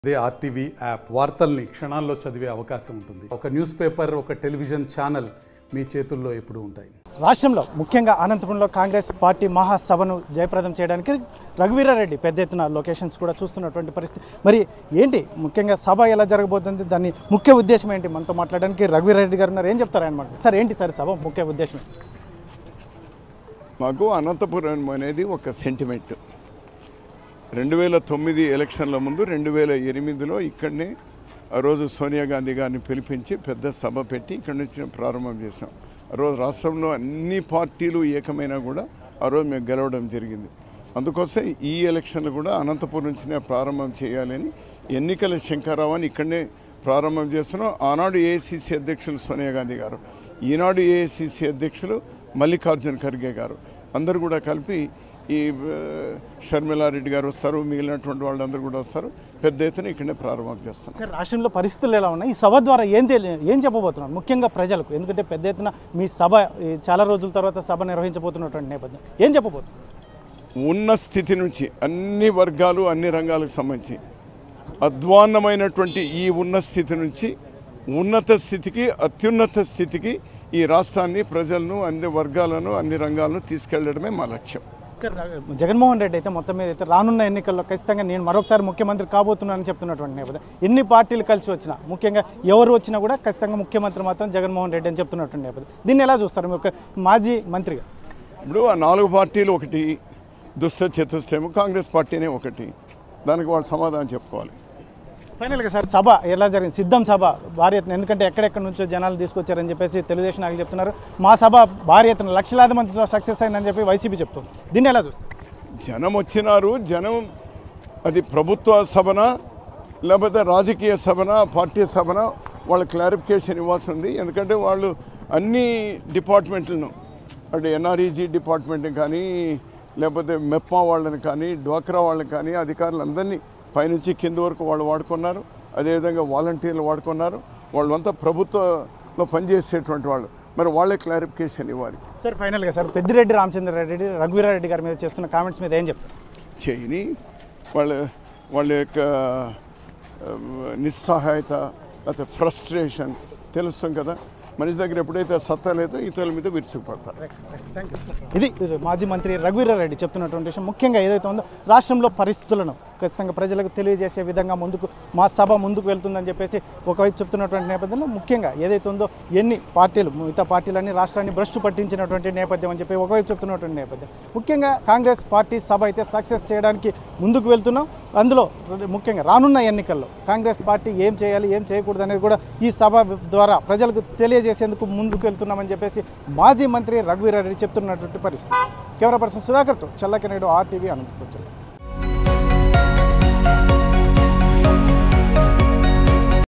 అదే RTV app వార్తల్ని క్షణాల్లో చదివే అవకాశం ఉంటుంది ఒక న్యూస్ పేపర్ ఒక టెలివిజన్ ఛానల్ మీ చేతుల్లో ఎప్పుడూ ఉంటాయి రాష్ట్రంలో ముఖ్యంగా అనంతపురంలో కాంగ్రెస్ పార్టీ మహాసభను జయప్రదం చేయడానికి రఘువీరారెడ్డి పెద్ద ఎత్తున లొకేషన్స్ కూడా చూస్తున్నటువంటి పరిస్థితి మరి ఏంటి ముఖ్యంగా సభ ఎలా జరగబోతుంది దాని ముఖ్య ఉద్దేశం ఏంటి మనతో మాట్లాడడానికి రఘువీరారెడ్డి గారు ఉన్నారు ఏం చెప్తారు అనమాట సార్ ఏంటి సార్ సభ ముఖ్య ఉద్దేశం ఏంటి? మాకు అనంతపురం అనేది ఒక సెంటిమెంట్ రెండు వేల తొమ్మిది ఎలక్షన్ల ముందు రెండు వేల ఎనిమిదిలో ఇక్కడనే ఆ రోజు సోనియా గాంధీ గారిని పిలిపించి పెద్ద సభ పెట్టి ఇక్కడి నుంచి ప్రారంభం చేసాం ఆ రోజు రాష్ట్రంలో అన్ని పార్టీలు ఏకమైనా కూడా ఆ రోజు మేము గెలవడం జరిగింది అందుకోసం ఈ ఎలక్షన్లు కూడా అనంతపురం నుంచినే ప్రారంభం చేయాలని ఎన్నికల శంకరరావుని ఇక్కడనే ప్రారంభం చేస్తున్నాం ఆనాడు ఏఐసిసి అధ్యక్షులు సోనియా గాంధీ గారు ఈనాడు ఏఐసిసి అధ్యక్షులు మల్లికార్జున్ ఖర్గే గారు అందరూ కూడా కలిపి ఈ ఆ, షర్మిలారెడ్డి గారు వస్తారు మిగిలినటువంటి వాళ్ళందరూ కూడా వస్తారు పెద్ద ఎత్తున ఇక్కడనే ప్రారంభం చేస్తాం సార్ రాష్ట్రంలో పరిస్థితులు ఎలా ఉన్నాయి ఈ సభ ద్వారా ఏం తెలియ ఏం చెప్పబోతున్నారు ముఖ్యంగా ప్రజలకు ఎందుకంటే పెద్ద ఎత్తున మీ సభ ఈ చాలా రోజుల తర్వాత సభ నిర్వహించబోతున్నటువంటి నేపథ్యం ఏం చెప్పబోతున్నారు ఉన్న స్థితి నుంచి అన్ని వర్గాలు అన్ని రంగాలకు సంబంధించి అధ్వాన్నమైనటువంటి ఈ ఉన్న స్థితి నుంచి ఉన్నత స్థితికి అత్యున్నత స్థితికి ఈ రాష్ట్రాన్ని ప్రజలను అన్ని వర్గాలను అన్ని రంగాలను తీసుకెళ్లడమే మా లక్ష్యం సార్ జగన్మోహన్ రెడ్డి అయితే మొత్తం మీద అయితే రానున్న ఎన్నికల్లో ఖచ్చితంగా నేను మరొకసారి ముఖ్యమంత్రి కాబోతున్నానని చెప్తున్నటువంటి నేపథ్యం ఎన్ని పార్టీలు కలిసి వచ్చినా ముఖ్యంగా ఎవరు వచ్చినా కూడా ఖచ్చితంగా ముఖ్యమంత్రి మాత్రం జగన్మోహన్ రెడ్డి అని చెప్తున్నటువంటి నేపథ్యం దీన్ని ఎలా చూస్తారు మీరు ఒక మాజీ మంత్రిగా ఇప్పుడు ఆ నాలుగు పార్టీలు ఒకటి దుష్ట చతుష్టయము కాంగ్రెస్ పార్టీనే ఒకటి దానికి వాళ్ళు సమాధానం చెప్పుకోవాలి ఫైనల్గా సార్ సభ ఎలా జరిగింది సిద్ధం సభ భారీ ఎత్తున ఎందుకంటే ఎక్కడెక్కడి నుంచో జనాలు తీసుకొచ్చారని చెప్పేసి తెలుగుదేశం నాయకులు చెప్తున్నారు మా సభ భారీ ఎత్తున లక్షలాది మందితో సక్సెస్ అయిందని చెప్పి వైసీపీ చెప్తుంది దీన్ని ఎలా చూస్తారు జనం వచ్చినారు జనం అది ప్రభుత్వ సభన లేకపోతే రాజకీయ సభన పార్టీ సభన వాళ్ళ క్లారిఫికేషన్ ఇవ్వాల్సి ఉంది ఎందుకంటే వాళ్ళు అన్ని డిపార్ట్మెంట్లను అంటే ఎన్ఆర్ఈజీ డిపార్ట్మెంట్ని కానీ లేకపోతే మెప్మా వాళ్ళని కానీ డ్వాక్రా వాళ్ళని కానీ అధికారులందరినీ పైనుంచి కింద వరకు వాళ్ళు వాడుకున్నారు అదేవిధంగా వాలంటీర్లు వాడుకున్నారు వాళ్ళంతా ప్రభుత్వంలో పనిచేసేటువంటి వాళ్ళు మరి వాళ్ళే క్లారిఫికేషన్ ఇవ్వాలి సార్ ఫైనల్గా సార్ పెద్దిరెడ్డి రామచంద్రారెడ్డి రఘువీరారెడ్డి గారి మీద చేస్తున్న కామెంట్స్ మీద ఏం చెప్తారు చేయని వాళ్ళ వాళ్ళ యొక్క ఆ, నిస్సహాయత లేకపోతే ఫ్రస్ట్రేషన్ తెలుస్తాం కదా మనిషి దగ్గర ఎప్పుడైతే సత్తా లేదో ఇతరుల మీద విరుచుకుపడతారు ఇది మాజీ మంత్రి రఘువీరారెడ్డి చెప్తున్నటువంటి విషయం ముఖ్యంగా ఏదైతే ఉందో రాష్ట్రంలో పరిస్థితులను ఖచ్చితంగా ప్రజలకు తెలియజేసే విధంగా ముందుకు మా సభ ముందుకు వెళ్తుందని చెప్పేసి ఒకవైపు చెప్తున్నటువంటి నేపథ్యంలో ముఖ్యంగా ఏదైతే ఉందో ఎన్ని పార్టీలు మిగతా పార్టీలన్నీ రాష్ట్రాన్ని భ్రష్టు పట్టించినటువంటి నేపథ్యం అని చెప్పి ఒకవైపు చెప్తున్నటువంటి నేపథ్యం ముఖ్యంగా కాంగ్రెస్ పార్టీ సభ అయితే సక్సెస్ చేయడానికి ముందుకు వెళ్తున్నాం అందులో ముఖ్యంగా రానున్న ఎన్నికల్లో కాంగ్రెస్ పార్టీ ఏం చేయాలి ఏం చేయకూడదు అనేది కూడా ఈ సభ ద్వారా ప్రజలకు తెలియజేసేందుకు ముందుకు వెళ్తున్నామని చెప్పేసి మాజీ మంత్రి రఘువీరారెడ్డి చెప్తున్నటువంటి పరిస్థితి కెమెరా పర్సన్ సుధాకర్తో చల్లకినాయుడు ఆర్టీవీ అనంతపురం జిల్లా